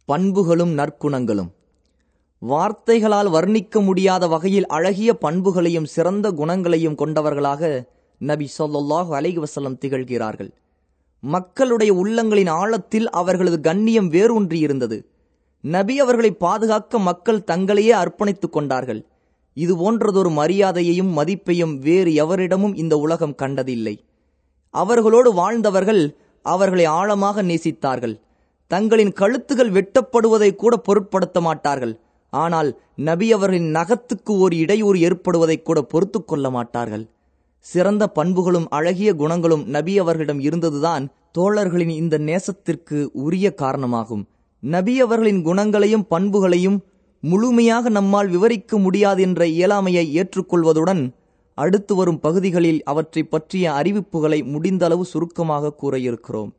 பண்புகளும் நற்குணங்களும் வார்த்தைகளால் வர்ணிக்க முடியாத வகையில் அழகிய பண்புகளையும் சிறந்த குணங்களையும் கொண்டவர்களாக நபி ஸல்லல்லாஹு அலைஹி வஸல்லம் திகழ்கிறார்கள் மக்களுடைய உள்ளங்களின் ஆழத்தில் அவர்களது கண்ணியம் வேரூன்றி இருந்தது நபி அவர்களை பாதுகாக்க மக்கள் தங்களையே அர்ப்பணித்துக் கொண்டார்கள் இது போன்றதொரு மரியாதையையும் மதிப்பையும் வேறு எவரிடமும் இந்த உலகம் கண்டதில்லை அவர்களோடு வாழ்ந்தவர்கள் அவர்களை ஆழமாக நேசித்தார்கள் தங்களின் கழுத்துகள் வெட்டப்படுவதை கூட பொருட்படுத்த மாட்டார்கள் ஆனால் நபி அவர்களின் நகத்துக்கு ஒரு இடையூறு ஏற்படுவதை கூட பொறுத்து கொள்ள மாட்டார்கள் சிறந்த பண்புகளும் அழகிய குணங்களும் நபி அவர்களிடம் இருந்ததுதான் தோழர்களின் இந்த நேசத்திற்கு உரிய காரணமாகும் நபி அவர்களின் குணங்களையும் பண்புகளையும் முழுமையாக நம்மால் விவரிக்க முடியாது என்ற இயலாமையை ஏற்றுக்கொள்வதுடன் அடுத்து வரும் பகுதிகளில் அவற்றை பற்றிய அறிவிப்புகளை முடிந்தளவு சுருக்கமாக கூற இருக்கிறோம்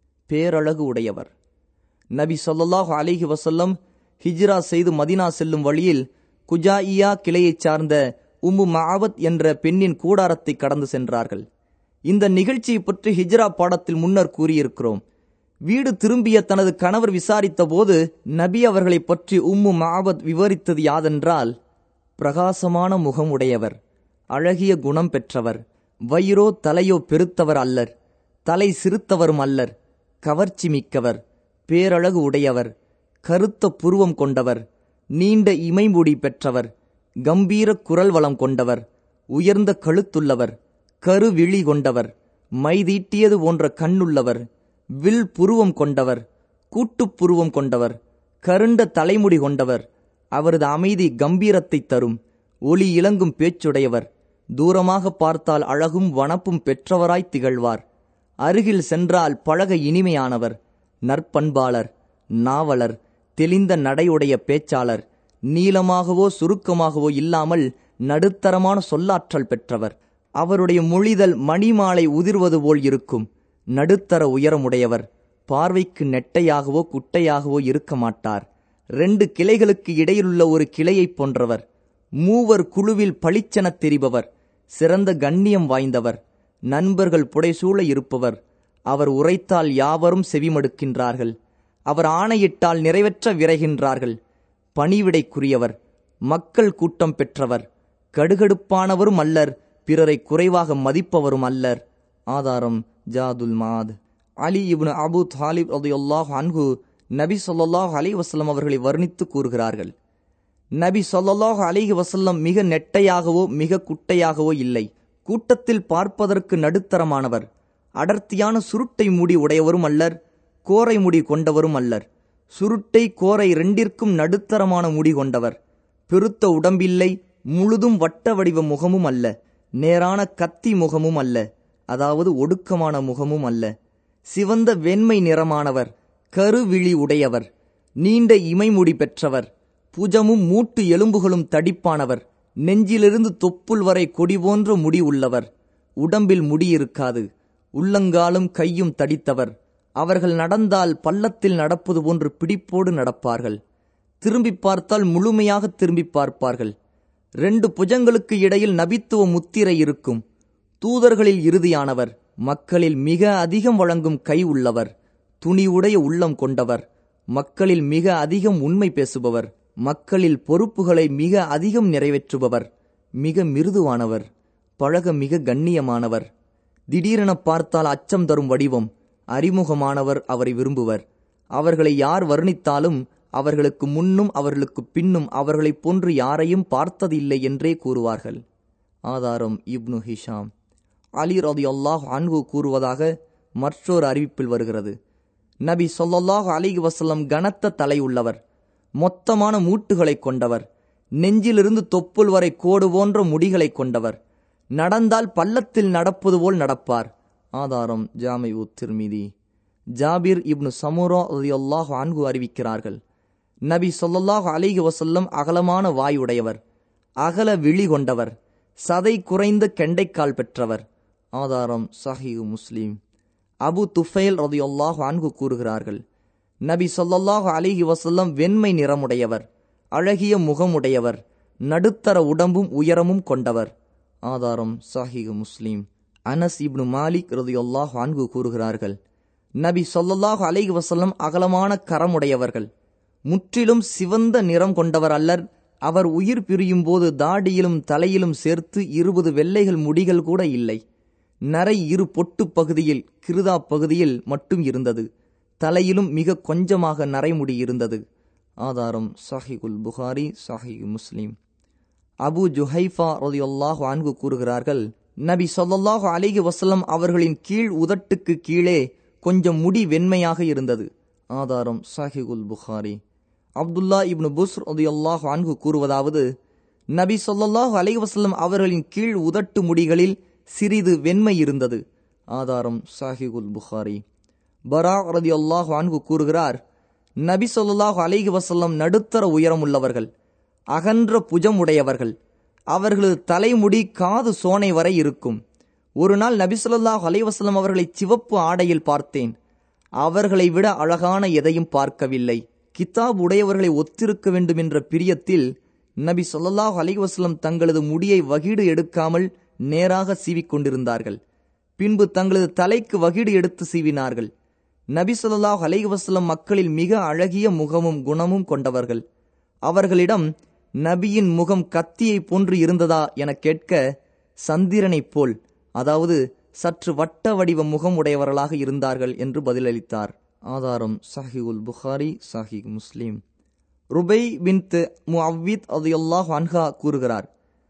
பேரழகு உடையவர் நபி ஸல்லல்லாஹு அலைஹி வஸல்லம் ஹிஜ்ரா செய்து மதினா செல்லும் வழியில் குஜாயியா கிளையைச் சார்ந்த உம்மு மஆவத் என்ற பெண்ணின் கூடாரத்தை கடந்து சென்றார்கள் இந்த நிகழ்ச்சியை பற்றி ஹிஜ்ரா பாடத்தில் முன்னர் கூறியிருக்கிறோம் வீடு திரும்பிய தனது கணவர் விசாரித்த போது நபி அவர்களை பற்றி உம்மு மஆவத் விவரித்தது யாதென்றால் பிரகாசமான முகம் உடையவர் அழகிய குணம் பெற்றவர் வயிறோ தலையோ பெருத்தவர் அல்லர் தலை சிறுத்தவரும் அல்லர் கவர்ச்சி மிக்கவர் பேரழகு உடையவர் கருத்த புருவம் கொண்டவர் நீண்ட இமைமுடி பெற்றவர் கம்பீர குரல் வளம் கொண்டவர் உயர்ந்த கழுத்துள்ளவர் கருவிழி கொண்டவர் மைதீட்டியது போன்ற கண்ணுள்ளவர் வில் புருவம் கொண்டவர் கூட்டுப் புருவம் கொண்டவர் கருண்ட தலைமுடி கொண்டவர் அவரது அமைதி கம்பீரத்தை தரும் ஒளி இளங்கும் பேச்சுடையவர் தூரமாக பார்த்தால் அழகும் வனப்பும் பெற்றவராய் திகழ்வார் அருகில் சென்றால் பழக இனிமையானவர் நற்பண்பாளர் நாவலர் தெளிந்த நடையுடைய பேச்சாளர் நீளமாகவோ சுருக்கமாகவோ இல்லாமல் நடுத்தரமான சொல்லாற்றல் பெற்றவர் அவருடைய மொழிதல் மணிமாலை உதிர்வது போல் இருக்கும் நடுத்தர உயரமுடையவர் பார்வைக்கு நெட்டையாகவோ குட்டையாகவோ இருக்க மாட்டார் ரெண்டு கிளைகளுக்கு இடையிலுள்ள ஒரு கிளையைப் போன்றவர் மூவர் குழுவில் பளிச்செனத் தெரிபவர் சிறந்த கண்ணியம் வாய்ந்தவர் நண்பர்கள் புடைசூழ இருப்பவர் அவர் உரைத்தால் யாவரும் செவிமடுக்கின்றார்கள் அவர் ஆணையிட்டால் நிறைவேற்ற விரைகின்றார்கள் பணிவிடைக்குரியவர் மக்கள் கூட்டம் பெற்றவர் கடுகடுப்பானவரும் அல்லர் பிறரை குறைவாக மதிப்பவரும் அல்லர் ஆதாரம் ஜாதுல் மாத் அலி இப்னு அபு தாலிப் ரதியுல்லாஹ் அன்ஹு நபி ஸல்லல்லாஹு அலைஹி வஸல்லம் அவர்களை வர்ணித்து கூறுகிறார்கள் நபி ஸல்லல்லாஹு அலைஹி வஸல்லம் மிக நெட்டையாகவோ மிக குட்டையாகவோ இல்லை கூட்டத்தில் பார்ப்பதற்கு நடுத்தரமானவர் அடர்த்தியான சுருட்டை முடி உடையவரும் அல்லர் கோரை முடி கொண்டவரும் அல்லர் சுருட்டை கோரை இரண்டிற்கும் நடுத்தரமான முடி கொண்டவர் பெருத்த உடம்பில்லை முழுதும் வட்ட வடிவ முகமும் அல்ல நேரான கத்தி முகமும் அல்ல அதாவது ஒடுக்கமான முகமும் அல்ல சிவந்த வெண்மை நிறமானவர் கருவிழி உடையவர் நீண்ட இமைமுடி பெற்றவர் புஜமும் மூட்டு எலும்புகளும் தடிப்பானவர் நெஞ்சிலிருந்து தொப்புள் வரை கொடி போன்ற முடி உள்ளவர் உடம்பில் முடி இருக்காது உள்ளங்காலும் கையும் தடித்தவர் அவர்கள் நடந்தால் பள்ளத்தில் நடப்பது போன்று பிடிப்போடு நடப்பார்கள் திரும்பி பார்த்தால் முழுமையாக திரும்பி பார்ப்பார்கள் ரெண்டு புஜங்களுக்கு இடையில் நபித்துவ முத்திரை இருக்கும் தூதர்களில் இறுதியானவர் மக்களில் மிக அதிகம் வழங்கும் கை உள்ளவர் துணிவுடைய உள்ளம் கொண்டவர் மக்களில் மிக அதிகம் உண்மை பேசுபவர் மக்களில் பொறுப்புகளை மிக அதிகம் நிறைவேற்றுபவர் மிக மிருதுவானவர் பழக மிக கண்ணியமானவர் திடீரென பார்த்தால் அச்சம் தரும் வடிவம் அறிமுகமானவர் அவரை விரும்புவர் அவர்களை யார் வர்ணித்தாலும் அவர்களுக்கு முன்னும் அவர்களுக்கு பின்னும் அவர்களைப் போன்று யாரையும் பார்த்ததில்லை என்றே கூறுவார்கள் ஆதாரம் இப்னு ஹிஷாம் அலி ரதி அல்லாஹ் அன்ஹு கூறுவதாக மற்றொரு அறிவிப்பில் வருகிறது நபி சொல்லல்லாஹு அலிஹி வசல்லம் கனத்த தலை உள்ளவர் மொத்தமான மூட்டுகளைக் கொண்டவர் நெஞ்சிலிருந்து தொப்புள் வரை கோடு போன்ற முடிகளைக் கொண்டவர் நடந்தால் பள்ளத்தில் நடப்பது போல் நடப்பார் ஆதாரம் ஜாமை உத் திருமிதி ஜாபிர் இப்னு சமுரா ரலியல்லாஹு அன்ஹு அறிவிக்கிறார்கள் நபி ஸல்லல்லாஹு அலைஹி வஸல்லம் அகலமான வாயுடையவர் அகல விழி கொண்டவர் சதை குறைந்த கெண்டைக்கால் பெற்றவர் ஆதாரம் சஹீஹ் முஸ்லிம் அபு துஃபைல் ரதியுல்லாஹு அன்ஹு கூறுகிறார்கள் நபி ஸல்லல்லாஹு அலைஹி வஸல்லம் வெண்மை நிறமுடையவர் அழகிய முகமுடையவர் நடுத்தர உடம்பும் உயரமும் கொண்டவர் ஆதாரம் சஹீஹ் முஸ்லிம் அனஸ் இப்னு மாலிக் ரதியுல்லாஹு அன்ஹு கூறுகிறார்கள் நபி ஸல்லல்லாஹு அலைஹி வஸல்லம் அகலமான கரமுடையவர்கள் முற்றிலும் சிவந்த நிறம் கொண்டவர் அல்லர் அவர் உயிர் பிரியும் போது தாடியிலும் தலையிலும் சேர்த்து இருபது வெள்ளைகள் முடிகள் கூட இல்லை நரை இரு பொட்டு பகுதியில் கிருதா பகுதியில் மட்டும் இருந்தது தலையிலும் மிக கொஞ்சமாக நரைமுடி இருந்தது ஆதாரம் சாஹிகுல் புகாரி சாஹி முஸ்லிம் அபு ஜுஹைஃபா ரதியுல்லாஹு அன்கு கூறுகிறார்கள் நபி சொல்லாஹு அலிகி வசல்லம் அவர்களின் கீழ் உதட்டுக்கு கீழே கொஞ்சம் முடி வெண்மையாக இருந்தது ஆதாரம் சாஹிகுல் புகாரி அப்துல்லா இப்னு புஸ் ரதியுல்லாஹு அன்கு கூறுவதாவது நபி சொல்லாஹு அலிகி வசல்லம் அவர்களின் கீழ் உதட்டு முடிகளில் சிறிது வெண்மை இருந்தது ஆதாரம் சாஹிகுல் புகாரி பரா ரதியுல்லாஹு அன்கு கூறுகிறார் நபி சொல்லாஹு அலிகி வசல்லம் நடுத்தர உயரம் உள்ளவர்கள் அகன்ற புஜம் உடையவர்கள் அவர்களது தலைமுடி காது சோனை வரை இருக்கும் ஒரு நாள் நபிசுல்லாஹ் அலைவாஸ்லம் அவர்களை சிவப்பு ஆடையில் பார்த்தேன் அவர்களை விட அழகான எதையும் பார்க்கவில்லை கிதாப் உடையவர்களை ஒத்திருக்க வேண்டும் என்ற பிரியத்தில் நபி சொல்லாஹ் அலைவாஸ்லம் தங்களது முடியை வகீடு எடுக்காமல் நேராக சீவிக்கொண்டிருந்தார்கள் பின்பு தங்களது தலைக்கு வகீடு எடுத்து சீவினார்கள் நபி சொல்லாஹ் அலைவாஸ்லம் மக்களில் மிக அழகிய முகமும் குணமும் கொண்டவர்கள் அவர்களிடம் நபியின் முகம் கத்தியை போன்று இருந்ததா என கேட்க சந்திரனைப் போல் அதாவது சற்று வட்ட வடிவ முகம் உடையவர்களாக இருந்தார்கள் என்று பதிலளித்தார் ஆதாரம் சாஹிகுல் புகாரி சாஹி முஸ்லீம் ருபை பின் முஅவ்வித் அதையல்லாஹ் அன்ஹா கூறுகிறார்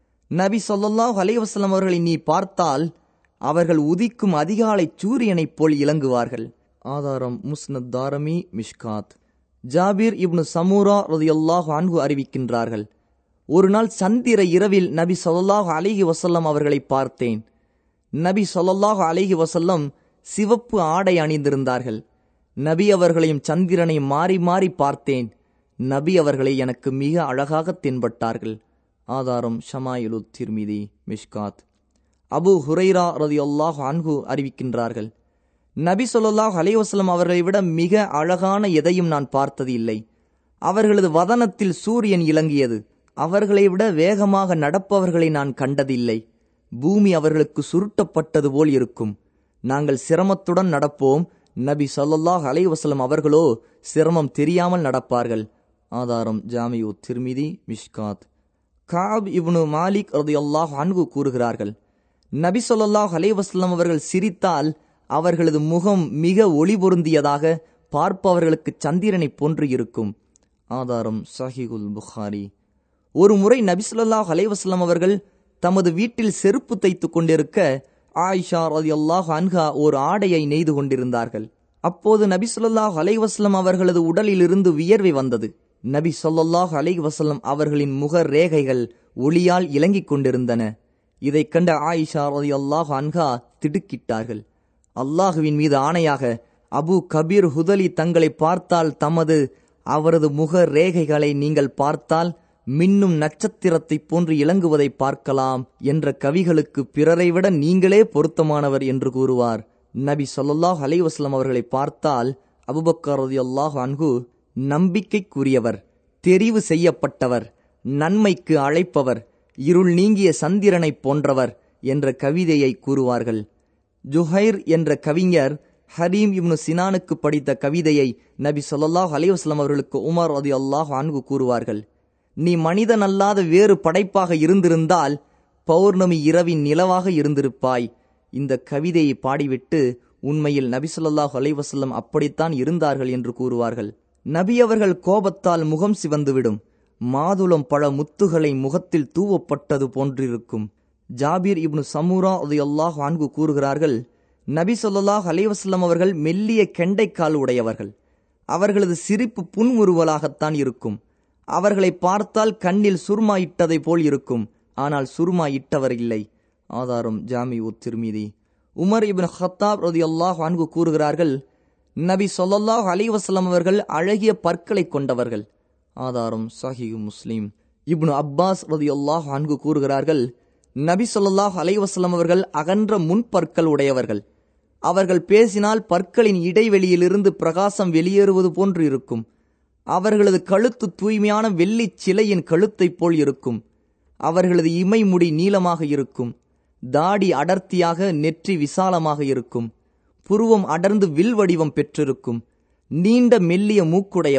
நபி சொல்லாஹ் அலைவசலம் அவர்களை நீ பார்த்தால் அவர்கள் உதிக்கும் அதிகாலை சூரியனைப் போல் இலங்குவார்கள் ஆதாரம் முஸ்னத் தாரமி மிஷ்காத் ஜாபீர் இப்னு சமூரா ரதியல்லாஹு அன்ஹு அறிவிக்கின்றார்கள் ஒரு நாள் சந்திர இரவில் நபி சொல்லாஹு அலிஹி வசல்லம் அவர்களை பார்த்தேன் நபி சொல்லாஹு அலிஹி வசல்லம் சிவப்பு ஆடை அணிந்திருந்தார்கள் நபி அவர்களையும் சந்திரனையும் மாறி மாறி பார்த்தேன் நபி அவர்களை எனக்கு மிக அழகாக தென்பட்டார்கள் ஆதாரம் ஷமாயிலு திர்மிதி மிஷ்காத் அபு ஹுரைரா ரதி அல்லாஹ் அன்ஹு அறிவிக்கின்றார்கள் நபி சொல்லாஹ் அலைவாஸ்லம் அவர்களை விட மிக அழகான எதையும் நான் பார்த்தது இல்லை அவர்களது வதனத்தில் சூரியன் இலங்கியது அவர்களை விட வேகமாக நடப்பவர்களை நான் கண்டதில்லை பூமி அவர்களுக்கு சுருட்டப்பட்டது போல் இருக்கும் நாங்கள் சிரமத்துடன் நடப்போம் நபி சொல்லாஹ் அலைவாஸ்லம் அவர்களோ சிரமம் தெரியாமல் நடப்பார்கள் ஆதாரம் ஜாமியு திருமிதி மிஷ்காத் காப் இப்னு மாலிக் ரதி அல்லாஹ் அன்கு கூறுகிறார்கள் நபி சொல்லாஹ் அலைவாஸ்லம் அவர்கள் சிரித்தால் அவர்களது முகம் மிக ஒளி பொருந்தியதாக பார்ப்பவர்களுக்கு சந்திரனைப் போன்று இருக்கும் ஆதாரம் சஹிகுல் புகாரி ஒரு முறை நபிசுல்லாஹ் அலைவாஸ்லாம் அவர்கள் தமது வீட்டில் செருப்பு தைத்து கொண்டிருக்க ஆயிஷா ரதி அல்லாஹ் அன்ஹா ஒரு ஆடையை நெய்து கொண்டிருந்தார்கள் அப்போது நபி சொல்லாஹ் அலைவாஸ்லம் அவர்களது உடலிலிருந்து வியர்வை வந்தது நபி சொல்லாஹ் அலைவாஸ்லம் அவர்களின் முக ரேகைகள் ஒளியால் இலங்கிக் கொண்டிருந்தன இதைக் கண்ட ஆயிஷா ரதி அல்லாஹ் அன்ஹா திடுக்கிட்டார்கள் அல்லாஹுவின் மீது ஆணையாக அபு கபீர் ஹுதலி தங்களை பார்த்தால் தமது அவரது முக ரேகைகளை நீங்கள் பார்த்தால் மின்னும் நட்சத்திரத்தைப் போன்று இலங்குவதை பார்க்கலாம் என்ற கவிகளுக்கு பிறரை விட நீங்களே பொருத்தமானவர் என்று கூறுவார் நபி சொல்லாஹ் அலைவாஸ்லம் அவர்களை பார்த்தால் அபுபக்கர் அல்லாஹ் அன்கு நம்பிக்கைக்குரியவர் தெரிவு செய்யப்பட்டவர் நன்மைக்கு அழைப்பவர் இருள் நீங்கிய சந்திரனைப் போன்றவர் என்ற கவிதையை கூறுவார்கள் ஜுஹைர் என்ற கவிஞர் ஹரீம் இப்னு சினானுக்கு படித்த கவிதையை நபி சொல்லாஹ் அலைவாஸ்லாம் அவர்களுக்கு உமர் அதி அல்லாஹ் அன்கு கூறுவார்கள் நீ மனிதன் அல்லாத வேறு படைப்பாக இருந்திருந்தால் பௌர்ணமி இரவின் நிலவாக இருந்திருப்பாய் இந்த கவிதையை பாடிவிட்டு உண்மையில் நபி சொல்லாஹ் அலைவசல்லம் அப்படித்தான் இருந்தார்கள் என்று கூறுவார்கள் நபி அவர்கள் கோபத்தால் முகம் சிவந்துவிடும் மாதுளம் பழ முத்துகளை முகத்தில் தூவப்பட்டது போன்றிருக்கும் ஜாபீர் இப்னு சமூரா அது அல்லாஹ் ஆன்கு கூறுகிறார்கள் நபி சொல்லாஹ் அலைவாஸ்லம் அவர்கள் மெல்லிய கெண்டைக்கால் உடையவர்கள் அவர்களது சிரிப்பு புன்முறுவலாகத்தான் இருக்கும் அவர்களை பார்த்தால் கண்ணில் சுர்மா இட்டதை போல் இருக்கும் ஆனால் சுர்மா இட்டவர் இல்லை ஆதாரம் Jami ut Tirmidhi Umar ibn Khattab ரதி அல்லாஹ் அன்கு கூறுகிறார்கள் நபி சொல்லாஹ் அலிவாஸ்லாம் அவர்கள் அழகிய பற்களை கொண்டவர்கள் ஆதாரம் சஹிஹு முஸ்லீம் இப்னு அப்பாஸ் ரதி அல்லாஹ் அன்கு கூறுகிறார்கள் நபி சொல்லாஹ் அலைவாஸ்லாம் அவர்கள் அகன்ற முன்பற்கள் உடையவர்கள் அவர்கள் பேசினால் பற்களின் இடைவெளியிலிருந்து பிரகாசம் வெளியேறுவது போன்று இருக்கும் அவர்களது கழுத்து தூய்மையான வெள்ளிச் சிலையின் கழுத்தைப் போல் இருக்கும் அவர்களது இமை முடி நீளமாக இருக்கும் தாடி அடர்த்தியாக நெற்றி விசாலமாக இருக்கும் புருவம் அடர்ந்து வில் வடிவம் பெற்றிருக்கும் நீண்ட மெல்லிய மூக்குடையவர்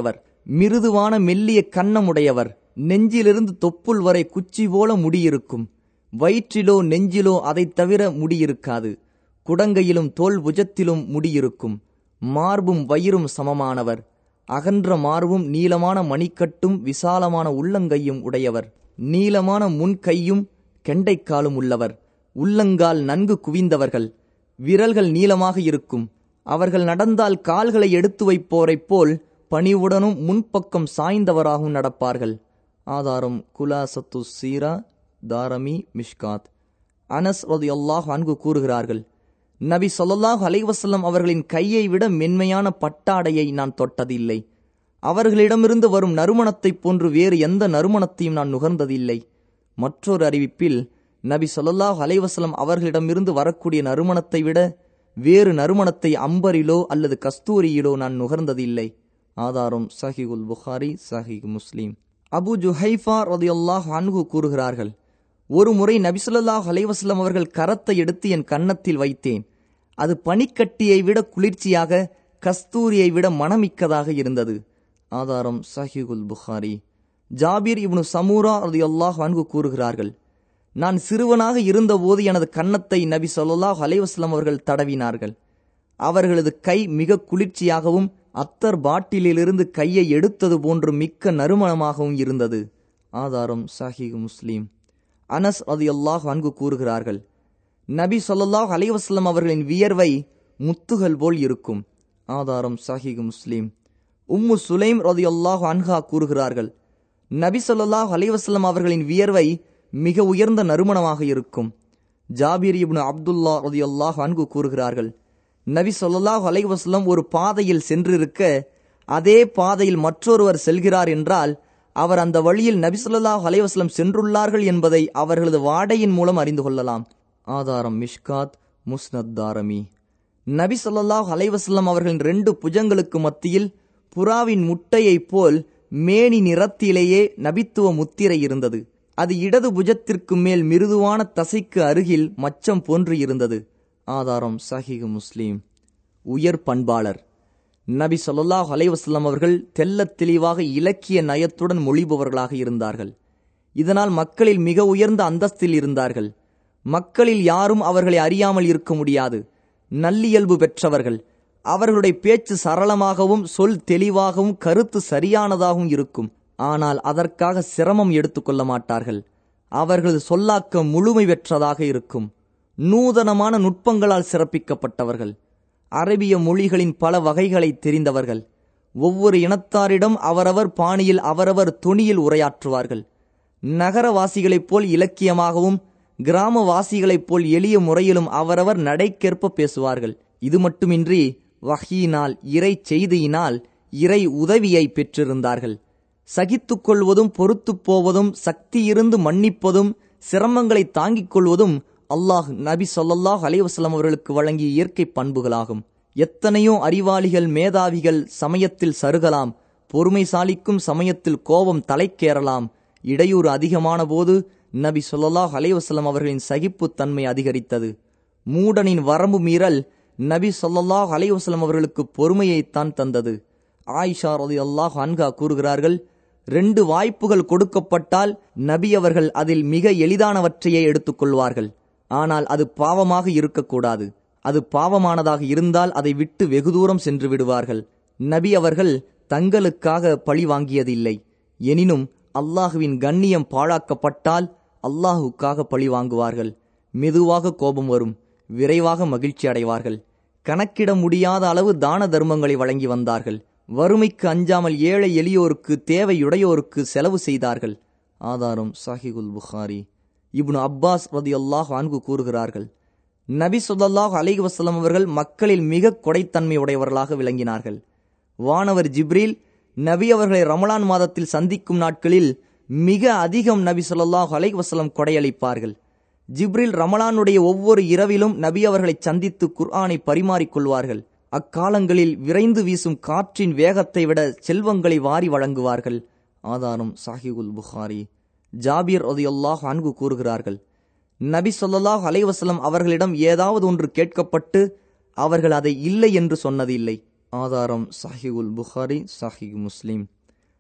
மிருதுவான மெல்லிய கன்னமுடையவர் நெஞ்சிலிருந்து தொப்புள் வரை குச்சி போல முடியிருக்கும் வயிற்றிலோ நெஞ்சிலோ அதைத் தவிர முடியிருக்காது குடங்கையிலும் தோல் புஜத்திலும் முடியிருக்கும் மார்பும் வயிறும் சமமானவர் அகன்ற மார்பும் நீளமான மணிக்கட்டும் விசாலமான உள்ளங்கையும் உடையவர் நீளமான முன்கையும் கெண்டைக்காலும் உள்ளவர் உள்ளங்கால் நன்கு குவிந்தவர்கள் விரல்கள் நீளமாக இருக்கும் அவர்கள் நடந்தால் கால்களை எடுத்து வைப்போரைப் போல் பணிவுடனும் முன்பக்கம் சாய்ந்தவராகவும் நடப்பார்கள் ஆதாரம் குலாசத்து சீரா தாரமி மிஷ்காத் அனஸ் ரதியல்லாஹ் அன்கு கூறுகிறார்கள் நபி ஸல்லல்லாஹு அலைஹி வஸல்லம் அவர்களின் கையை விட மென்மையான பட்டாடையை நான் தொட்டதில்லை அவர்களிடமிருந்து வரும் நறுமணத்தைப் போன்று வேறு எந்த நறுமணத்தையும் நான் நுகர்ந்ததில்லை மற்றொரு அறிவிப்பில் நபி ஸல்லல்லாஹு அலைஹி வஸல்லம் அவர்களிடமிருந்து வரக்கூடிய நறுமணத்தை விட வேறு நறுமணத்தை அம்பரிலோ அல்லது கஸ்தூரியிலோ நான் நுகர்ந்ததில்லை ஆதாரம் சஹிகுல் புகாரி சஹிக் முஸ்லீம் அபு ஜுஹைஃபா ரதியல்லாஹ் அன்ஹு கூறுகிறார்கள் ஒரு முறை நபிசுல்லாஹ் அலைவாஸ்லம் அவர்கள் கரத்தை எடுத்து என் கன்னத்தில் வைத்தேன் அது பனிக்கட்டியை விட குளிர்ச்சியாக கஸ்தூரியை விட மணமிக்கதாக இருந்தது ஆதாரம் சஹிகுல் புகாரி ஜாபீர் இப்னு சமூரா ரதியல்லாஹ் அன்ஹு கூறுகிறார்கள் நான் சிறுவனாக இருந்தபோது எனது கன்னத்தை நபி ஸல்லல்லாஹு அலைஹி வஸல்லம் அவர்கள் தடவினார்கள் அவர்களது கை மிக குளிர்ச்சியாகவும் அத்தர் பாட்டிலிலிருந்து கையை எடுத்தது போன்று மிக்க நறுமணமாகவும் இருந்தது ஆதாரம் சஹீஹ் முஸ்லீம் அனஸ் ரதியல்லாஹு அன்கு கூறுகிறார்கள் நபி ஸல்லல்லாஹு அலைஹி வஸல்லம் அவர்களின் வியர்வை முத்துகள் போல் இருக்கும் ஆதாரம் சஹீஹ் முஸ்லீம் உம்மு சுலைம் ரதியல்லாஹு அன்ஹா கூறுகிறார்கள் நபி ஸல்லல்லாஹு அலைஹி வஸல்லம் அவர்களின் வியர்வை மிக உயர்ந்த நறுமணமாக இருக்கும் ஜாபீர் இப்னு அப்துல்லா ரதியல்லாஹு அன்கு கூறுகிறார்கள் நபி ஸல்லல்லாஹு அலைஹி வஸல்லம் ஒரு பாதையில் சென்றிருக்க அதே பாதையில் மற்றொருவர் செல்கிறார் என்றால் அவர் அந்த வழியில் நபி ஸல்லல்லாஹு அலைஹி வஸல்லம் சென்றுள்ளார்கள் என்பதை அவர்களது வாடையின் மூலம் அறிந்து கொள்ளலாம் ஆதாரம் மிஷ்காத் முஸ்னத் தாரமி நபி ஸல்லல்லாஹு அலைஹி வஸல்லம் அவர்களின் ரெண்டு புஜங்களுக்கு மத்தியில் புறாவின் முட்டையைப் போல் மேனி நிறத்திலேயே நபித்துவ முத்திரை இருந்தது அது இடது புஜத்திற்கு மேல் மிருதுவான தசைக்கு அருகில் மச்சம் போன்று இருந்தது ஆதாரம் சஹிஹ் முஸ்லீம் உயர் பண்பாளர் நபி ஸல்லல்லாஹு அலைஹி வஸல்லம் அவர்கள் தெள்ளத் தெளிவாக இலக்கிய நயத்துடன் மொழிபவர்களாக இருந்தார்கள் இதனால் மக்களில் மிக உயர்ந்த அந்தஸ்தில் இருந்தார்கள் மக்களில் யாரும் அவர்களை அறியாமல் இருக்க முடியாது நல்லியல்பு பெற்றவர்கள் அவர்களுடைய பேச்சு சரளமாகவும் சொல் தெளிவாகவும் கருத்து சரியானதாகவும் இருக்கும் ஆனால் அதற்காக சிரமம் எடுத்துக்கொள்ள மாட்டார்கள் அவர்களது சொல்லாக்கம் முழுமை பெற்றதாக இருக்கும் நூதனமான நுட்பங்களால் சிறப்பிக்கப்பட்டவர்கள் அரபிய மொழிகளின் பல வகைகளை தெரிந்தவர்கள் ஒவ்வொரு இனத்தாரிடம் அவரவர் பாணியில் அவரவர் துணியில் உரையாற்றுவார்கள் நகரவாசிகளைப் போல் இலக்கியமாகவும் கிராமவாசிகளைப் போல் எளிய முறையிலும் அவரவர் நடைக்கேற்ப பேசுவார்கள் இது மட்டுமின்றி வஹீனால் இறை செய்தியினால் இறை உதவியை பெற்றிருந்தார்கள் சகித்துக் கொள்வதும் பொறுத்துப் போவதும் சக்தியிருந்து மன்னிப்பதும் சிரமங்களை தாங்கிக் கொள்வதும் அல்லாஹ் நபி ஸல்லல்லாஹு அலைஹி வஸல்லம் அவர்களுக்கு வழங்கிய இயற்கை பண்புகளாகும் எத்தனையோ அறிவாளிகள் மேதாவிகள் சமயத்தில் சருகலாம் பொறுமைசாலிக்கும் சமயத்தில் கோபம் தலைக்கேறலாம் இடையூறு அதிகமான போது நபி ஸல்லல்லாஹு அலைஹி வஸல்லம் அவர்களின் சகிப்புத்தன்மை அதிகரித்தது மூடனின் வரம்பு மீறல் நபி ஸல்லல்லாஹு அலைஹி வஸல்லம் அவர்களுக்கு பொறுமையைத்தான் தந்தது ஆயிஷா ரலியல்லாஹு அன்ஹா கூறுகிறார்கள் ரெண்டு வாய்ப்புகள் கொடுக்கப்பட்டால் நபி அவர்கள் அதில் மிக எளிதானவற்றையே எடுத்துக்கொள்வார்கள் ஆனால் அது பாவமாக இருக்கக்கூடாது அது பாவமானதாக இருந்தால் அதை விட்டு வெகு தூரம் சென்று விடுவார்கள் நபி அவர்கள் தங்களுக்காக பழி வாங்கியதில்லை எனினும் அல்லாஹுவின் கண்ணியம் பாழாக்கப்பட்டால் அல்லாஹுக்காக பழி வாங்குவார்கள் மெதுவாக கோபம் வரும் விரைவாக மகிழ்ச்சி அடைவார்கள் கணக்கிட முடியாத அளவு தான தர்மங்களை வழங்கி வந்தார்கள் வறுமைக்கு அஞ்சாமல் ஏழை எளியோருக்கு தேவையுடையோருக்கு செலவு செய்தார்கள் ஆதாரம் சாஹிகுல் புகாரி இப்னு அப்பாஸ் ரதி அல்லாஹ் அன்கு கூறுகிறார்கள் நபி சொல்லாஹ் அலிஹி வசலம் அவர்கள் மக்களில் மிக கொடைத்தன்மை உடையவர்களாக விளங்கினார்கள் வானவர் ஜிப்ரீல் நபி அவர்களை ரமலான் மாதத்தில் சந்திக்கும் நாட்களில் மிக அதிகம் நபி சொல்லாஹ் அலைஹி வசலம் கொடையளிப்பார்கள் ஜிப்ரில் ரமலானுடைய ஒவ்வொரு இரவிலும் நபி அவர்களை சந்தித்து குர்ஆனை பரிமாறிக்கொள்வார்கள் அக்காலங்களில் விரைந்து வீசும் காற்றின் வேகத்தை விட செல்வங்களை வாரி வழங்குவார்கள் ஆதாரம் சாஹிகுல் புகாரி ஜாபீர் ஒதியுல்லாஹ் அன்கு கூறுகிறார்கள் நபி சொல்லாஹ் அலைவசலம் அவர்களிடம் ஏதாவது ஒன்று கேட்கப்பட்டு அவர்கள் அதை இல்லை என்று சொன்னதில்லை ஆதாரம் சாஹிகுல் புகாரி சாஹிக் முஸ்லிம்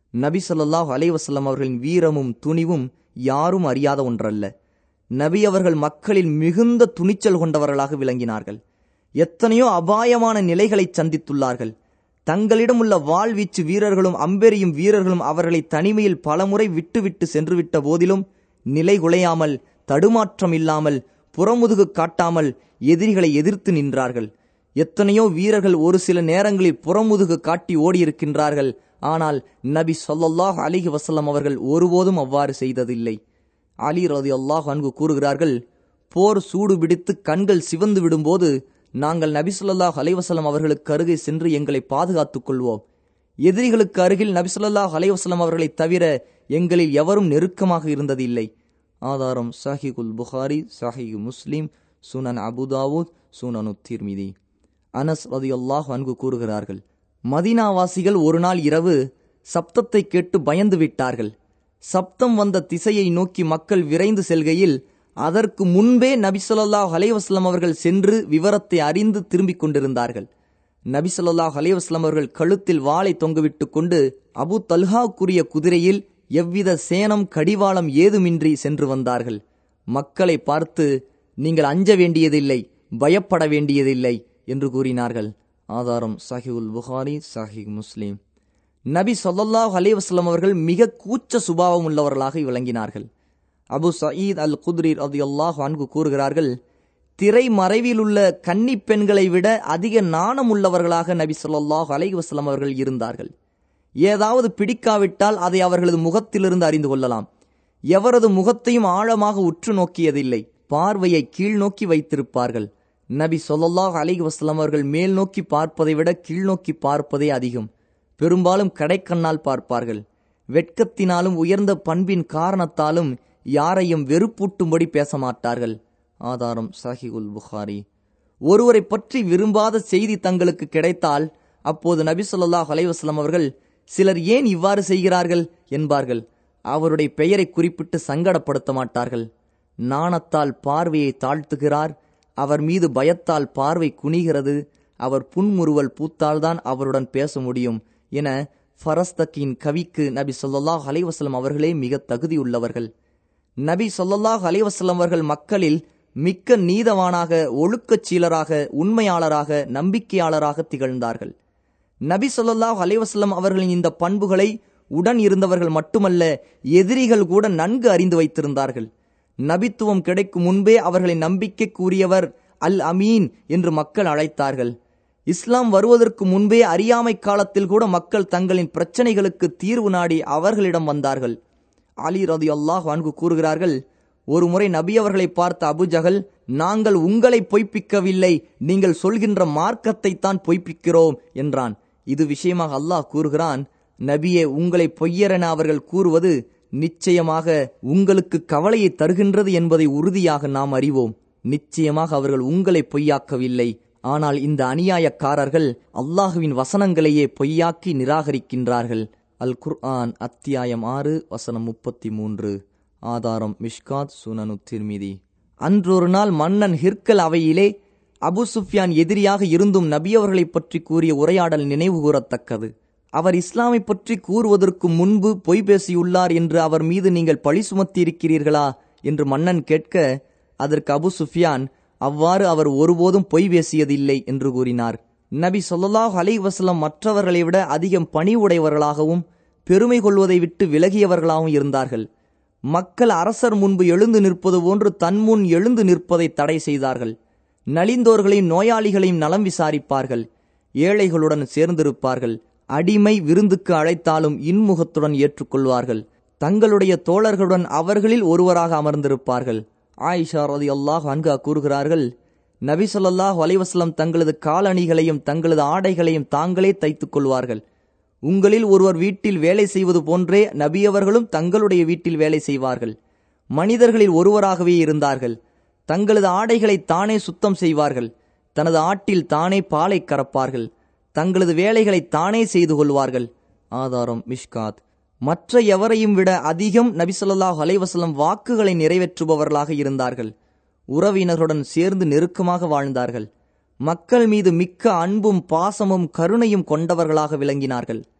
நபி ஸல்லல்லாஹு அலைஹி வஸல்லம் அவர்களின் வீரமும் துணிவும் யாரும் அறியாத ஒன்றல்ல நபி அவர்கள் மக்களில் மிகுந்த துணிச்சல் கொண்டவர்களாக விளங்கினார்கள் எத்தனையோ அபாயமான நிலைகளை சந்தித்துள்ளார்கள் தங்களிடம் உள்ள வாழ்வீச்சு வீரர்களும் அம்பெரியும் வீரர்களும் அவர்களை தனிமையில் பலமுறை விட்டுவிட்டு சென்றுவிட்ட போதிலும் நிலை குலையாமல் தடுமாற்றம் இல்லாமல் புறமுதுகு காட்டாமல் எதிரிகளை எதிர்த்து நின்றார்கள் எத்தனையோ வீரர்கள் ஒரு சில நேரங்களில் புறமுதுகு காட்டி ஓடியிருக்கின்றார்கள் ஆனால் நபி ஸல்லல்லாஹு அலைஹி வஸல்லம் அவர்கள் ஒருபோதும் அவ்வாறு செய்ததில்லை அலி ரதி அல்லாஹ் அன்கு கூறுகிறார்கள் போர் சூடு பிடித்து கண்கள் சிவந்து விடும்போது நாங்கள் நபி ஸல்லல்லாஹு அலைஹி வஸல்லம் அவர்களுக்கு அருகே சென்று எங்களை பாதுகாத்துக் கொள்வோம் எதிரிகளுக்கு அருகில் நபி ஸல்லல்லாஹு அலைஹி வஸல்லம் அவர்களைத் தவிர எங்களில் எவரும் நெருக்கமாக இருந்ததில்லை ஆதாரம் சஹிகுல் புகாரி சஹிகு முஸ்லிம் சுனன் அபுதாவூத் சுனனு திர்மிதி அனஸ் ரதியல்லாஹ் அன்கு கூறுகிறார்கள் மதீனாவாசிகள் ஒரு நாள் இரவு சப்தத்தை கேட்டு பயந்து விட்டார்கள் சப்தம் வந்த திசையை நோக்கி மக்கள் விரைந்து செல்கையில் அதற்கு முன்பே நபி ஸல்லல்லாஹு அலைஹி வஸல்லம் அவர்கள் சென்று விவரத்தை அறிந்து திரும்பிக் கொண்டிருந்தார்கள் நபி ஸல்லல்லாஹு அலைஹி வஸல்லம் அவர்கள் கழுத்தில் வாளை தொங்கவிட்டு கொண்டு அபு தல்ஹாக்குரிய குதிரையில் எவ்வித சேனம் கடிவாளம் ஏதுமின்றி சென்று வந்தார்கள் மக்களை பார்த்து நீங்கள் அஞ்ச வேண்டியதில்லை பயப்பட வேண்டியதில்லை என்று கூறினார்கள் ஆதாரம் சஹிகுல் புகாரி சஹிக் முஸ்லிம் நபி ஸல்லல்லாஹு அலைஹி வஸல்லம் அவர்கள் மிக கூச்ச சுபாவம் உள்ளவர்களாக விளங்கினார்கள் அபு சயீத் அல் குத்ரி ரதியல்லாஹு அன்கு கூறுகிறார்கள் திரை மறைவில் உள்ள கன்னி பெண்களை விட அதிக நாணம் உள்ளவர்களாக நபி ஸல்லல்லாஹு அலைஹி வஸல்லம் அவர்கள் இருந்தார்கள் ஏதாவது பிடிக்காவிட்டால் அதை அவர்களது முகத்திலிருந்து அறிந்து கொள்ளலாம் எவரது முகத்தையும் ஆழமாக உற்று நோக்கியதில்லை பார்வையை கீழ் நோக்கி வைத்திருப்பார்கள் நபி ஸல்லல்லாஹு அலைஹி வஸல்லம் அவர்கள் மேல் நோக்கி பார்ப்பதை விட கீழ் நோக்கி பார்ப்பதே அதிகம் பெரும்பாலும் கடைக்கண்ணால் பார்ப்பார்கள் வெட்கத்தினாலும் உயர்ந்த பண்பின் காரணத்தாலும் யாரையும் வெறுப்பூட்டும்படி பேச மாட்டார்கள் ஆதாரம் சஹிகுல் புகாரி ஒருவரை பற்றி விரும்பாத செய்தி தங்களுக்கு கிடைத்தால் அப்போது நபி ஸல்லல்லாஹு அலைஹி வஸல்லம் அவர்கள் சிலர் ஏன் இவ்வாறு செய்கிறார்கள் என்பார்கள் அவருடைய பெயரை குறிப்பிட்டு சங்கடப்படுத்த மாட்டார்கள் நாணத்தால் பார்வையை தாழ்த்துகிறார் அவர் மீது பயத்தால் பார்வை குனிகிறது அவர் புன்முறுவல் பூத்தால்தான் அவருடன் பேச முடியும் என ஃபரஸ்தக்கின் கவிக்கு நபி ஸல்லல்லாஹு அலைஹி வஸல்லம் அவர்களே மிக தகுதியுள்ளவர்கள் நபி ஸல்லல்லாஹு அலைஹி வஸல்லம் அவர்கள் மக்களில் மிக்க நீதவானாக ஒழுக்கச் சீலராக உண்மையாளராக நம்பிக்கையாளராக திகழ்ந்தார்கள் நபி ஸல்லல்லாஹு அலைஹி வஸல்லம் அவர்களின் இந்த பண்புகளை உடன் இருந்தவர்கள் மட்டுமல்ல எதிரிகள் கூட நன்கு அறிந்து வைத்திருந்தார்கள் நபித்துவம் கிடைக்கும் முன்பே அவர்களை நம்பிக்கைக்குரியவர் அல் அமீன் என்று மக்கள் அழைத்தார்கள் இஸ்லாம் வருவதற்கு முன்பே அறியாமை காலத்தில் கூட மக்கள் தங்களின் பிரச்சனைகளுக்கு தீர்வு நாடி அவர்களிடம் வந்தார்கள் அலி ரதி அல்லாஹ் அன்கு கூறுகிறார்கள் ஒரு முறை நபி அவர்களை பார்த்த அபுஜகல் நாங்கள் உங்களை பொய்ப்பிக்கவில்லை நீங்கள் சொல்கின்ற மார்க்கத்தை தான் பொய்ப்பிக்கிறோம் என்றான் இது விஷயமாக அல்லாஹ் கூறுகிறான் நபியே உங்களை பொய்யரென அவர்கள் கூறுவது நிச்சயமாக உங்களுக்கு கவலையை தருகின்றது என்பதை உறுதியாக நாம் அறிவோம் நிச்சயமாக அவர்கள் உங்களை பொய்யாக்கவில்லை ஆனால் இந்த அநியாயக்காரர்கள் அல்லாஹுவின் வசனங்களையே பொய்யாக்கி நிராகரிக்கின்றார்கள் அல் குர்ஆன் அத்தியாயம் ஆறு வசனம் முப்பத்தி மூன்று ஆதாரம் மிஷ்காத் சுனனு திருமிதி அன்றொரு நாள் மன்னன் ஹிர்கல் அவையிலே அபு சுஃப்யான் எதிரியாக இருந்தும் நபியவர்களைப் பற்றி கூறிய உரையாடல் நினைவு கூறத்தக்கது அவர் இஸ்லாமை பற்றி கூறுவதற்கு முன்பு பொய் பேசியுள்ளார் என்று அவர் மீது நீங்கள் பழி சுமத்தியிருக்கிறீர்களா என்று மன்னன் கேட்க அதற்கு அபு சுஃபியான் அவ்வாறு அவர் ஒருபோதும் பொய் பேசியதில்லை என்று கூறினார் நபி ஸல்லல்லாஹு அலைஹி வஸல்லம் மற்றவர்களை விட அதிகம் பணிவுடையவர்களாகவும் பெருமை கொள்வதை விட்டு விலகியவர்களாகவும் இருந்தார்கள் மக்கள் அரசர் முன்பு எழுந்து நிற்பது போன்று தன்முன் எழுந்து நிற்பதை தடை செய்தார்கள் நலிந்தோர்களையும் நோயாளிகளையும் நலம் விசாரிப்பார்கள் ஏழைகளுடன் சேர்ந்திருப்பார்கள் அடிமை விருந்துக்கு அழைத்தாலும் இன்முகத்துடன் ஏற்றுக்கொள்வார்கள் தங்களுடைய தோழர்களுடன் அவர்களில் ஒருவராக அமர்ந்திருப்பார்கள் ஆயிஷா ரதி அல்லாஹ் அன்கா கூறுகிறார்கள் நபி ஸல்லல்லாஹு அலைஹி வஸல்லம் தங்களது காலணிகளையும் தங்களது ஆடைகளையும் தாங்களே தைத்துக் கொள்வார்கள் உங்களில் ஒருவர் வீட்டில் வேலை செய்வது போன்றே நபியவர்களும் தங்களுடைய வீட்டில் வேலை செய்வார்கள் மனிதர்களில் ஒருவராகவே இருந்தார்கள் தங்களது ஆடைகளை தானே சுத்தம் செய்வார்கள் தனது ஆட்டில் தானே பாலை கறப்பார்கள் தங்களது வேலைகளை தானே செய்து கொள்வார்கள் ஆதாரம் மிஷ்காத் மற்ற எவரையும் விட அதிகம் நபி ஸல்லல்லாஹு அலைஹி வஸல்லம் வாக்குகளை நிறைவேற்றுபவர்களாக இருந்தார்கள் உறவினர்களுடன் சேர்ந்து நெருக்கமாக வாழ்ந்தார்கள் மக்கள் மீது மிக்க அன்பும் பாசமும் கருணையும் கொண்டவர்களாக விளங்கினார்கள்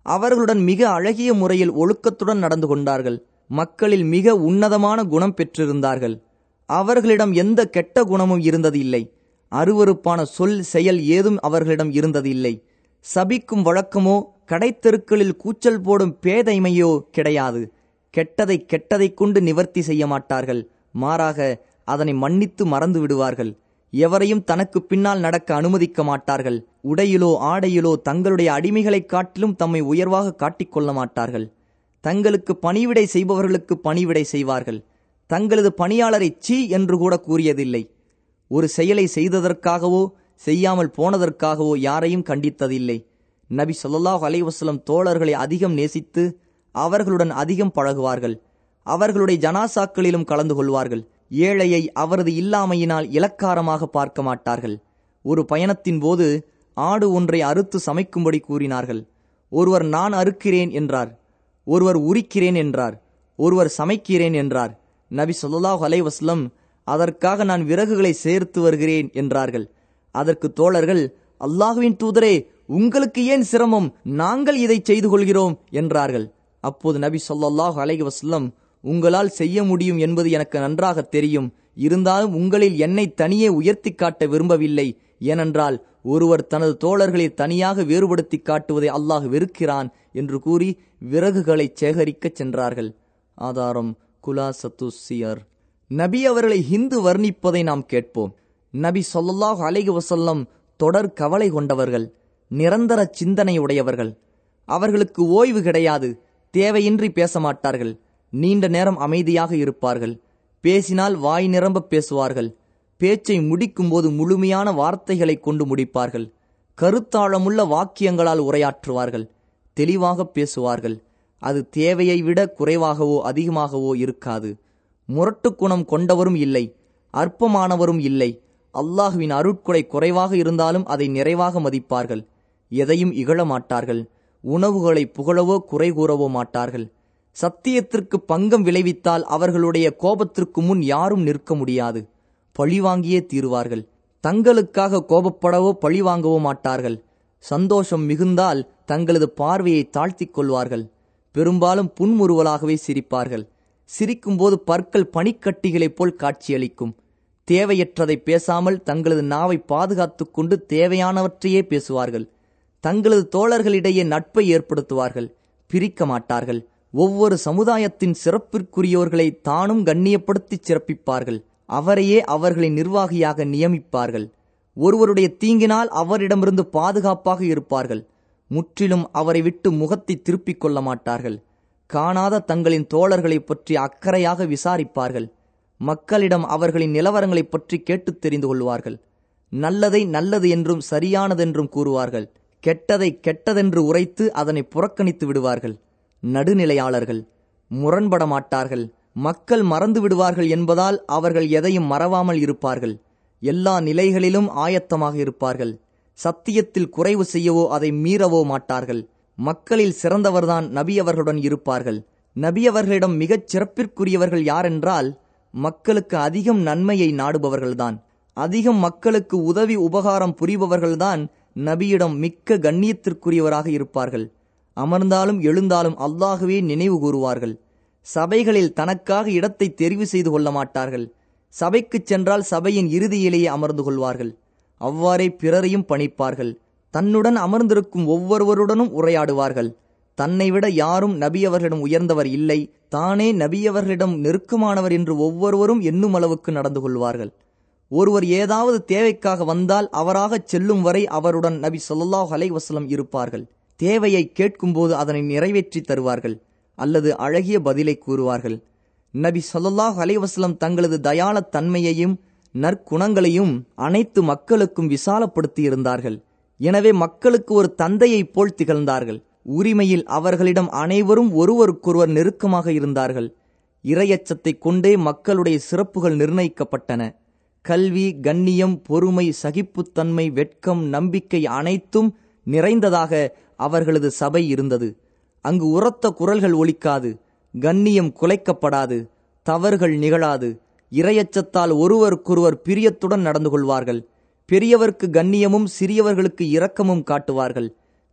அவர்களுடன் மிக அழகிய முறையில் ஒழுக்கத்துடன் நடந்து கொண்டார்கள் மக்களில் மிக உன்னதமான குணம் பெற்றிருந்தார்கள் அவர்களிடம் எந்த கெட்ட குணமும் இருந்ததில்லை அருவருப்பான சொல் செயல் ஏதும் அவர்களிடம் இருந்ததில்லை சபிக்கும் வழக்கமோ கடைத்தெருக்களில் கூச்சல் போடும் பேதைமையோ கிடையாது கெட்டதை கெட்டதை கொண்டு நிவர்த்தி செய்ய மாட்டார்கள் மாறாக அதனை மன்னித்து மறந்து விடுவார்கள் எவரையும் தனக்கு பின்னால் நடக்க அனுமதிக்க மாட்டார்கள் உடையிலோ ஆடையிலோ தங்களுடைய அடிமைகளைக் காட்டிலும் தம்மை உயர்வாக காட்டிக்கொள்ள மாட்டார்கள் தங்களுக்கு பணிவிடை செய்பவர்களுக்கு பணிவிடை செய்வார்கள் தங்களது பணியாளரை சீ என்று கூட கூறியதில்லை ஒரு செயலை செய்ததற்காகவோ செய்யாமல் போனதற்காகவோ யாரையும் கண்டித்ததில்லை நபி சொல்லாஹ் அலைவசலம் தோழர்களை அதிகம் நேசித்து அவர்களுடன் அதிகம் பழகுவார்கள் அவர்களுடைய ஜனாசாக்களிலும் கலந்து கொள்வார்கள் ஏழையை அவரது இல்லாமையினால் இலக்காரமாக பார்க்க மாட்டார்கள் ஒரு பயணத்தின் போது ஆடு ஒன்றை அறுத்து சமைக்கும்படி கூறினார்கள் ஒருவர் நான் அறுக்கிறேன் என்றார் ஒருவர் உரிக்கிறேன் என்றார் ஒருவர் சமைக்கிறேன் என்றார் நபி சொல்லாஹ் அலைவாஸ்லம் அதற்காக நான் விறகுகளை சேர்த்து வருகிறேன் என்றார்கள் அதற்கு தோழர்கள் அல்லாஹுவின் தூதரே உங்களுக்கு ஏன் சிரமம் நாங்கள் இதை செய்து கொள்கிறோம் என்றார்கள் அப்போது நபி சொல்லாஹ் அலைஹி வஸ்லம் உங்களால் செய்ய முடியும் என்பது எனக்கு நன்றாக தெரியும் இருந்தாலும் உங்களில் என்னை தனியே உயர்த்தி காட்ட விரும்பவில்லை ஏனென்றால் ஒருவர் தனது தோழர்களை தனியாக வேறுபடுத்தி காட்டுவதை அல்லாஹ் வெறுக்கிறான் என்று கூறி விறகுகளை சேகரிக்கச் சென்றார்கள் ஆதாரம் குலா சத்துசியர் நபி அவர்களை ஹிந்து வர்ணிப்பதை நாம் கேட்போம் நபி சொல்லாஹ் அலைஹி வசல்லம் தொடர் கவலை கொண்டவர்கள் நிரந்தர சிந்தனை உடையவர்கள் அவர்களுக்கு ஓய்வு கிடையாது தேவையின்றி பேச மாட்டார்கள் நீண்ட நேரம் அமைதியாக இருப்பார்கள் பேசினால் வாய் நிரம்ப பேசுவார்கள் பேச்சை முடிக்கும்போது முழுமையான வார்த்தைகளை கொண்டு முடிப்பார்கள் கருத்தாழமுள்ள வாக்கியங்களால் உரையாற்றுவார்கள் தெளிவாக பேசுவார்கள் அது தேவையை விட குறைவாகவோ அதிகமாகவோ இருக்காது முரட்டு குணம் கொண்டவரும் இல்லை அற்பமானவரும் இல்லை அல்லாஹுவின் அருட்கொடை குறைவாக இருந்தாலும் அதை நிறைவாக மதிப்பார்கள் எதையும் இகழ மாட்டார்கள் உணவுகளை புகழவோ குறை கூறவோ மாட்டார்கள் சத்தியத்திற்கு பங்கம் விளைவித்தால் அவர்களுடைய கோபத்திற்கு முன் யாரும் நிற்க முடியாது பழிவாங்கியே தீருவார்கள் தங்களுக்காக கோபப்படவோ பழிவாங்கவோ மாட்டார்கள் சந்தோஷம் மிகுந்தால் தங்களது பார்வையை தாழ்த்திக் கொள்வார்கள் பெரும்பாலும் புன்முறுவலாகவே சிரிப்பார்கள் சிரிக்கும்போது பற்கள் பனிக்கட்டிகளைப் போல் காட்சியளிக்கும் தேவையற்றதை பேசாமல் தங்களது நாவை பாதுகாத்துக் கொண்டு தேவையானவற்றையே பேசுவார்கள் தங்களது தோழர்களிடையே நட்பை ஏற்படுத்துவார்கள் பிரிக்க மாட்டார்கள் ஒவ்வொரு சமுதாயத்தின் சிறப்பிற்குரியோர்களை தானும் கண்ணியப்படுத்தி சிறப்பிப்பார்கள் அவரையே அவர்களின் நிர்வாகியாக நியமிப்பார்கள் ஒருவருடைய தீங்கினால் அவரிடமிருந்து பாதுகாப்பாக இருப்பார்கள் முற்றிலும் அவரை விட்டு முகத்தை திருப்பிக் கொள்ள மாட்டார்கள் காணாத தங்களின் தோழர்களைப் பற்றி அக்கறையாக விசாரிப்பார்கள் மக்களிடம் அவர்களின் நிலவரங்களைப் பற்றி கேட்டுத் தெரிந்து கொள்வார்கள் நல்லதை நல்லது என்றும் சரியானதென்றும் கூறுவார்கள் கெட்டதை கெட்டதென்று உரைத்து அதனை புறக்கணித்து விடுவார்கள் நடுநிலையாளர்கள் முரண்பட மாட்டார்கள் மக்கள் மறந்து விடுவார்கள் என்பதால் அவர்கள் எதையும் மறவாமல் இருப்பார்கள் எல்லா நிலைகளிலும் ஆயத்தமாக இருப்பார்கள் சத்தியத்தில் குறைவு செய்யவோ அதை மீறவோ மாட்டார்கள் மக்களில் சிறந்தவர்தான் நபி அவர்களுடன் இருப்பார்கள் நபி அவர்களிடம் மிகச் சிறப்பிற்குரியவர்கள் யாரென்றால் மக்களுக்கு அதிகம் நன்மையை நாடுபவர்கள்தான் அதிகம் மக்களுக்கு உதவி உபகாரம் புரிபவர்கள்தான் நபியிடம் மிக்க கண்ணியத்திற்குரியவராக இருப்பார்கள் அமர்ந்தாலும் எழுந்தாலும் அல்லாகவே நினைவு கூறுவார்கள் சபைகளில் தனக்காக இடத்தை தெரிவு செய்து கொள்ள மாட்டார்கள் சபைக்குச் சென்றால் சபையின் இறுதியிலேயே அமர்ந்து கொள்வார்கள் அவ்வாறே பிறரையும் பணிப்பார்கள் தன்னுடன் அமர்ந்திருக்கும் ஒவ்வொருவருடனும் உரையாடுவார்கள் தன்னை விட யாரும் நபியவர்களிடம் உயர்ந்தவர் இல்லை தானே நபியவர்களிடம் நெருக்கமானவர் என்று ஒவ்வொருவரும் எண்ணும் அளவுக்கு நடந்து கொள்வார்கள் ஒருவர் ஏதாவது தேவைக்காக வந்தால் அவராகச் செல்லும் வரை அவருடன் நபி சொல்லாஹ் அலைவசலம் இருப்பார்கள் தேவையை கேட்கும்போது அதனை நிறைவேற்றி தருவார்கள் அல்லது அழகிய பதிலை கூறுவார்கள் நபி சொல்லாஹ் அலைவசலம் தங்களது தயாளத் தன்மையையும் நற்குணங்களையும் அனைத்து மக்களுக்கும் விசாலப்படுத்தி இருந்தார்கள் எனவே மக்களுக்கு ஒரு தந்தையைப் போல் திகழ்ந்தார்கள் உரிமையில் அவர்களிடம் அனைவரும் ஒருவருக்கொருவர் நெருக்கமாக இருந்தார்கள் இரையச்சத்தை கொண்டே மக்களுடைய சிறப்புகள் நிர்ணயிக்கப்பட்டன கல்வி கண்ணியம் பொறுமை சகிப்புத்தன்மை வெட்கம் நம்பிக்கை அனைத்தும் நிறைந்ததாக அவர்களது சபை இருந்தது அங்கு உரத்த குரல்கள் ஒலிக்காது கண்ணியம் குலைக்கப்படாது தவறுகள் நிகழாது இரையச்சத்தால் ஒருவருக்கொருவர் பிரியத்துடன் நடந்து கொள்வார்கள் பெரியவர்க்கு கண்ணியமும் சிறியவர்களுக்கு இரக்கமும் காட்டுவார்கள்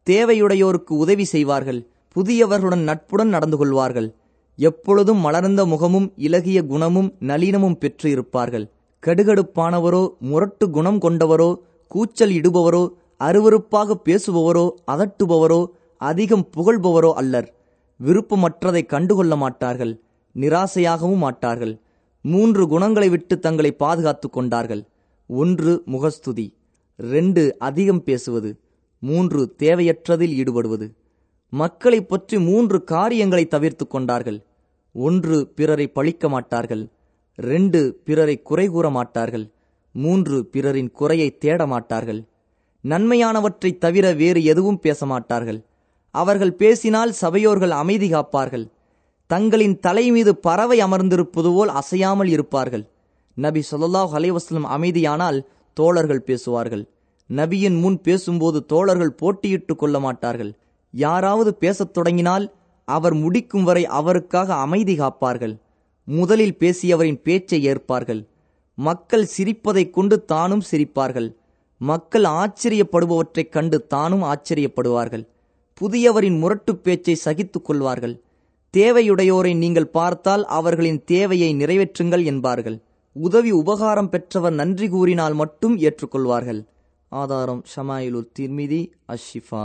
தேவையுடையோருக்கு உதவி செய்வார்கள் புதியவர்களுடன் நட்புடன் நடந்து கொள்வார்கள் எப்பொழுதும் மலர்ந்த முகமும் இலகிய குணமும் நளினமும் பெற்று இருப்பார்கள் கடுகடுப்பானவரோ முரட்டு குணம் கொண்டவரோ கூச்சல் இடுபவரோ அருவருப்பாக பேசுபவரோ அதட்டுபவரோ அதிகம் புகழ்பவரோ அல்லர் விருப்பமற்றதை கண்டுகொள்ள மாட்டார்கள் நிராசையாகவும் மாட்டார்கள் மூன்று குணங்களை விட்டு தங்களை பாதுகாத்துக் கொண்டார்கள் ஒன்று முகஸ்துதி ரெண்டு அதிகம் பேசுவது மூன்று தேவையற்றதில் ஈடுபடுவது மக்களைப் பற்றி மூன்று காரியங்களை தவிர்த்து கொண்டார்கள் ஒன்று பிறரை பழிக்க மாட்டார்கள் ரெண்டு பிறரை குறை கூற மாட்டார்கள் மூன்று பிறரின் குறையை தேட மாட்டார்கள் நன்மையானவற்றைத் தவிர வேறு எதுவும் பேச மாட்டார்கள் அவர்கள் பேசினால் சபையோர்கள் அமைதி காப்பார்கள் தங்களின் தலை மீது பறவை அமர்ந்திருப்பது போல் அசையாமல் இருப்பார்கள் நபி சொல்லாஹ் அலைவாஸ்லம் அமைதியானால் தோழர்கள் பேசுவார்கள் நபியின் முன் பேசும்போது தோழர்கள் போட்டியிட்டுக் கொள்ள மாட்டார்கள் யாராவது பேசத் தொடங்கினால் அவர் முடிக்கும் வரை அவருக்காக அமைதி காப்பார்கள் முதலில் பேசியவரின் பேச்சை ஏற்பார்கள் மக்கள் சிரிப்பதைக் கொண்டு தானும் சிரிப்பார்கள் மக்கள் ஆச்சரியப்படுபவற்றைக் கண்டு தானும் ஆச்சரியப்படுவார்கள் புதியவரின் முரட்டுப் பேச்சை சகித்துக் கொள்வார்கள் தேவையுடையோரை நீங்கள் பார்த்தால் அவர்களின் தேவையை நிறைவேற்றுங்கள் என்பார்கள் உதவி உபகாரம் பெற்றவர் நன்றி கூறினால் மட்டும் ஏற்றுக்கொள்வார்கள் ஆதாரம் ஷமாயிலுல் திர்மிதி அஷிஃபா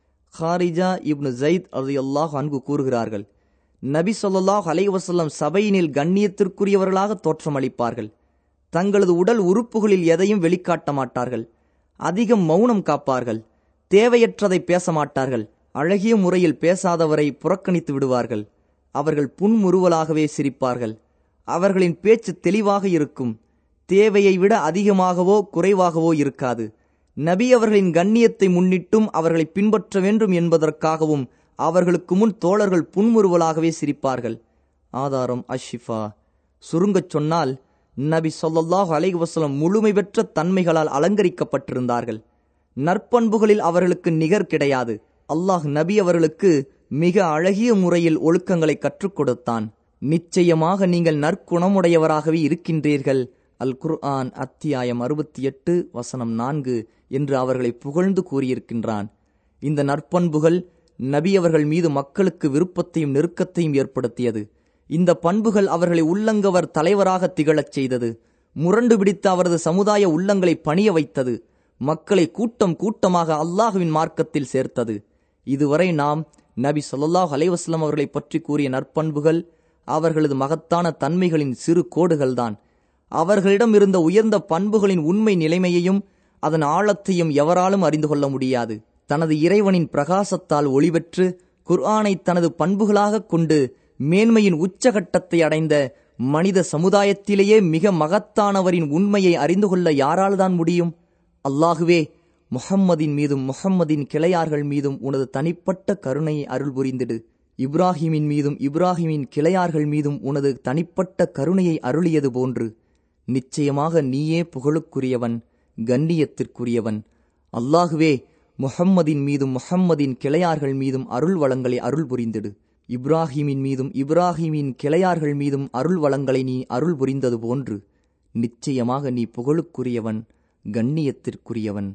ஹாரிஜா இப்னு ஜயித் அது அல்லாஹ் அன்பு கூறுகிறார்கள் நபி சொல்லாஹ் அலைவசல்லம் சபையினில் கண்ணியத்திற்குரியவர்களாக தோற்றமளிப்பார்கள் தங்களது உடல் உறுப்புகளில் எதையும் வெளிக்காட்ட மாட்டார்கள் அதிகம் மௌனம் காப்பார்கள் தேவையற்றதை பேச மாட்டார்கள் அழகிய முறையில் பேசாதவரை புறக்கணித்து விடுவார்கள் அவர்கள் புன்முறுவலாகவே சிரிப்பார்கள் அவர்களின் பேச்சு தெளிவாக இருக்கும் தேவையை விட அதிகமாகவோ குறைவாகவோ இருக்காது நபி அவர்களின் கண்ணியத்தை முன்னிட்டும் அவர்களை பின்பற்ற வேண்டும் என்பதற்காகவும் அவர்களுக்கு முன் தோழர்கள் புன்முறுவலாகவே சிரிப்பார்கள் ஆதாரம் அஷிஃபா சுருங்கச் சொன்னால் நபி சொல்லாஹ் அலைவசலம் முழுமை பெற்ற தன்மைகளால் அலங்கரிக்கப்பட்டிருந்தார்கள் நற்பண்புகளில் அவர்களுக்கு நிகர் கிடையாது அல்லாஹ் நபி அவர்களுக்கு மிக அழகிய முறையில் ஒழுக்கங்களை கற்றுக் கொடுத்தான் நிச்சயமாக நீங்கள் நற்குணமுடையவராகவே இருக்கின்றீர்கள் அல் குர்ஆன் அத்தியாயம் அறுபத்தி எட்டு வசனம் நான்கு என்று அவர்களை புகழ்ந்து கூறியிருக்கின்றான் இந்த நற்பண்புகள் நபி அவர்கள் மீது மக்களுக்கு விருப்பத்தையும் நெருக்கத்தையும் ஏற்படுத்தியது இந்த பண்புகள் அவர்களை உள்ளங்கவர் தலைவராக திகழச் செய்தது முரண்டு பிடித்த அவரது சமுதாய உள்ளங்களை பணிய வைத்தது மக்களை கூட்டம் கூட்டமாக அல்லாஹுவின் மார்க்கத்தில் சேர்த்தது இதுவரை நாம் நபி சொல்லாஹ் அலைவாஸ்லம் அவர்களை பற்றி கூறிய நற்பண்புகள் அவர்களது மகத்தான தன்மைகளின் சிறு கோடுகள்தான் அவர்களிடம் இருந்த உயர்ந்த பண்புகளின் உண்மை நிலைமையையும் அதன் ஆழத்தையும் எவராலும் அறிந்து கொள்ள முடியாது தனது இறைவனின் பிரகாசத்தால் ஒளிபெற்று குர்ஆனை தனது பண்புகளாகக் கொண்டு மேன்மையின் உச்சகட்டத்தை அடைந்த மனித சமுதாயத்திலேயே மிக மகத்தானவரின் உண்மையை அறிந்து கொள்ள யாரால்தான் முடியும் அல்லாகுவே முஹம்மதின் மீதும் முஹம்மதின் கிளையார்கள் மீதும் உனது தனிப்பட்ட கருணையை அருள் புரிந்திடு இப்ராஹிமின் மீதும் இப்ராஹிமின் கிளையார்கள் மீதும் உனது தனிப்பட்ட கருணையை அருளியது போன்று நிச்சயமாக நீயே புகழுக்குரியவன் கண்ணியத்திற்குரியவன் அல்லாகுவே முஹம்மதின் மீதும் முஹம்மதின் கிளையார்கள் மீதும் அருள் வளங்களை அருள் புரிந்திடு இப்ராஹிமின் மீதும் இப்ராஹிமின் கிளையார்கள் மீதும் அருள் வளங்களை நீ அருள் புரிந்தது போன்று நிச்சயமாக நீ புகழுக்குரியவன் கண்ணியத்திற்குரியவன்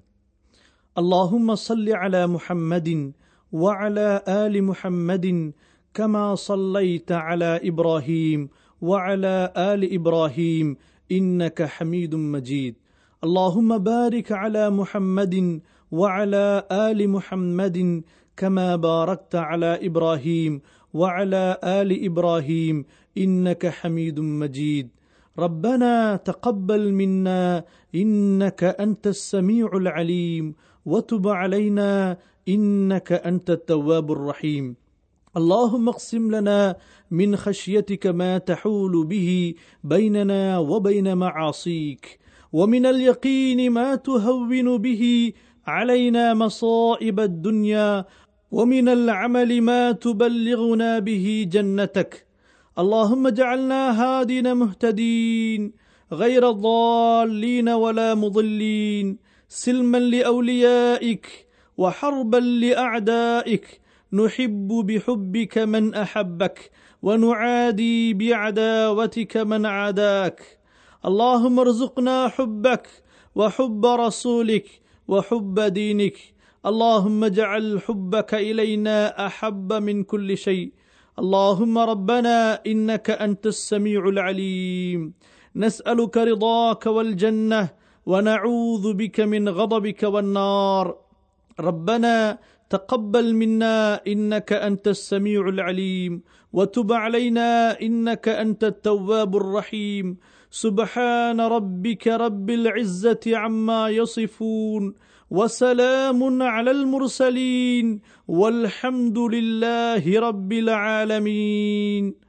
اللهم صل على محمد وعلى ال محمد كما صليت على ابراهيم وعلى ال ابراهيم انك حميد مجيد اللهم بارك على محمد وعلى ال محمد كما باركت على ابراهيم وعلى ال ابراهيم انك حميد مجيد ربنا تقبل منا انك انت السميع العليم وتب علينا انك انت التواب الرحيم اللهم اقسم لنا من خشيتك ما تحول به بيننا وبين معاصيك ومن اليقين ما تهون به علينا مصائب الدنيا ومن العمل ما تبلغنا به جنتك اللهم اجعلنا هادين مهتدين غير ضالين ولا مضلين سلما لاوليائك وحربا لاعدائك نحب بحبك من احبك ونعادي بعداوتك من عاداك اللهم ارزقنا حبك وحب رسولك وحب دينك اللهم اجعل حبك الينا احب من كل شيء اللهم ربنا انك انت السميع العليم نسالك رضاك والجنه ونعوذ بك من غضبك والنار ربنا تقبل منا انك انت السميع العليم وتب علينا انك انت التواب الرحيم سبحان ربك رب العزه عما يصفون وسلام على المرسلين والحمد لله رب العالمين